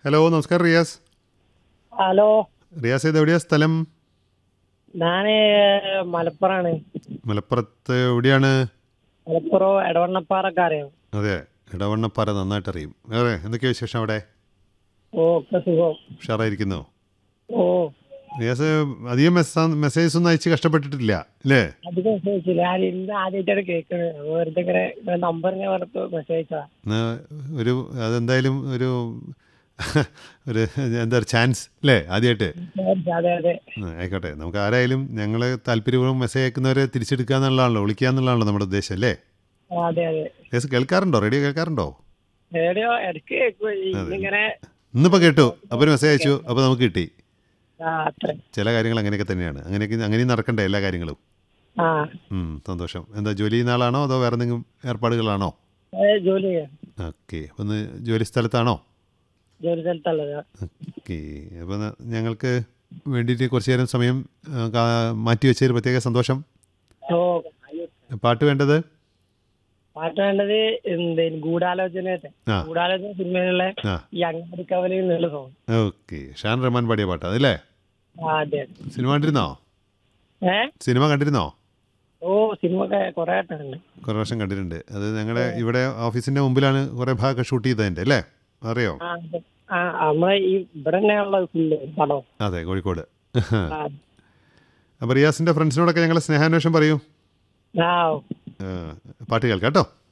Hello നമസ്കാരം Riyas hello Riyas ഇത് എവിടെയാ സ്ഥലം ഞാന് മലപ്പുറാണ് മലപ്പുറത്ത് എവിടെയാണ് മലപ്പുറം എടവണ്ണപ്പാറക്കാരെയോ അതെ ഇടവണ്ണപ്പാറ നന്നായിട്ട് അറിയും വേറെ എന്തൊക്കെയാ വിശേഷം അവിടെ ഓ ഒക്കെ സുഖം ഉഷാറായിരിക്കുന്നോ ഓ റിയാസ് അധികം മെസ്സ- മെസ്സേജസ് ഒന്നും അയച്ച് കഷ്ടപ്പെട്ടിട്ടില്ല അല്ലേ അധികം മെസ്സേജ് ഞാൻ ഇന്ന് ആദ്യമായിട്ടാണ് കേൾക്കുന്നത് വെറുതെ ഇങ്ങനെ നമ്പർ ഞാൻ വെറുതെ മെസ്സേജ് അയച്ചതാ എന്നാ ഒരു അതെന്തായാലും ഒരു ഒരു എന്താ ചാൻസ് അല്ലേ ആദ്യമായിട്ട് അതെ അതെ ആ, ആയിക്കോട്ടെ നമുക്ക് ആരായാലും ഞങ്ങൾ താല്പര്യപൂർവ്വം മെസ്സേജ് അയക്കുന്നവരെ തിരിച്ചെടുക്കുക എന്നുള്ളതാണല്ലോ വിളിക്കുക എന്നുള്ളതാണല്ലോ നമ്മുടെ ഉദ്ദേശം അല്ലേ ആ, അതെ അതെ റിയാസ് കേൾക്കാറുണ്ടോ റേഡിയോ കേൾക്കാറുണ്ടോ റേഡിയോ ഇടയ്ക്ക് കേൾക്കും ഇന്നിങ്ങനെ ഇന്നിപ്പോൾ കേട്ടു അപ്പോൾ ഒരു മെസ്സേജ് അയച്ചു അപ്പോൾ നമുക്ക് കിട്ടി ആ അത്ര ചില കാര്യങ്ങൾ അങ്ങനെയൊക്കെ തന്നെയാണ് അങ്ങനെയൊക്കെ അങ്ങനെയും നടക്കണ്ടേ എല്ലാ കാര്യങ്ങളും ആ ഉം, സന്തോഷം എന്താ ജോലി ചെയ്യുന്ന ആളാണോ അതോ വേറെ എന്തെങ്കിലും ഏർപ്പാടുകളാണോ അതെ, ജോലി ചെയ്യാം ഓക്കെ അപ്പോൾ ഒന്ന് ജോലി സ്ഥലത്താണോ ജോലി സ്ഥലത്തുള്ളത് ഓക്കെ അപ്പോൾ ന- ഞങ്ങൾക്ക് വേണ്ടിയിട്ട് കുറച്ച് നേരം സമയം ആ, കാ- മാറ്റി വെച്ചതിൽ പ്രത്യേക സന്തോഷം ഓ പാട്ട് വേണ്ടത് പാട്ട് വേണ്ടത് എന്തേലും ഗൂഢാലോചനയുടെ ആ. ഗൂഢാലോചന സിനിമയിലുള്ള ആ ഈ അങ്ങാടിക്കവലയിൽ നിന്നുള്ള സോങ് ഓക്കെ ഷാൻ റഹ്മാൻ പാടിയ പാട്ട് അതല്ലേ ആ അതെ സിനിമ കണ്ടിരുന്നോ ഏ സിനിമ കണ്ടിരുന്നോ ഓ സിനിമ ഒക്കെ കുറെ ആയിട്ടുണ്ട് കുറേ വർഷം കണ്ടിട്ടുണ്ട് അത് ഞങ്ങളുടെ ഇവിടെ ഓഫീസിൻ്റെ മുമ്പിലാണ് കുറേ ഭാഗമൊക്കെ ഷൂട്ട് ചെയ്തതിൻ്റെ അല്ലേ അറിയോ ആ അതെ. ആ നമ്മളെ ഈ ഇവിടെ തന്നെയുള്ള ഫുള്ള് പടം അതെ കോഴിക്കോട് ആ അപ്പോൾ റിയാസിൻ്റെ ഫ്രണ്ട്സിനോടൊക്കെ ഞങ്ങൾ സ്നേഹാന്വേഷണം പറയൂ ആ ആ, പാട്ട് കേൾക്കാം കേട്ടോ